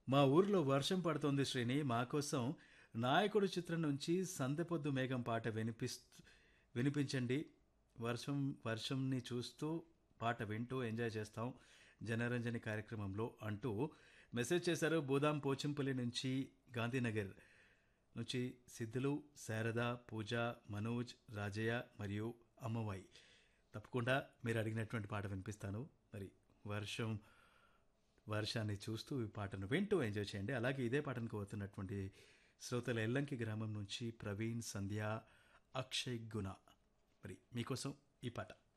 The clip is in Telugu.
మా ఊర్లో వర్షం పడుతోంది శ్రేణి మా కోసం నాయకుడు చిత్రం నుంచి సందెపొద్దు మేఘం పాట వినిపిస్తూ వినిపించండి వర్షం వర్షంని చూస్తూ పాట వింటూ ఎంజాయ్ చేస్తాం జనరంజని కార్యక్రమంలో అంటూ మెసేజ్ చేశారు బూదాం పోచంపల్లి నుంచి గాంధీనగర్ నుంచి సిద్ధులు శారద పూజ మనోజ్ రాజయ్య మరియు అమ్మవాయి తప్పకుండా మీరు అడిగినటువంటి పాట వినిపిస్తాను మరి వర్షం వర్షాన్ని చూస్తూ ఈ పాటను వింటూ ఎంజాయ్ చేయండి అలాగే ఇదే పాటను కోరుతున్నటువంటి శ్రోతల ఎల్లంకి గ్రామం నుంచి ప్రవీణ్ సంధ్య అక్షయ్ గుణ మరి మీకోసం ఈ పాట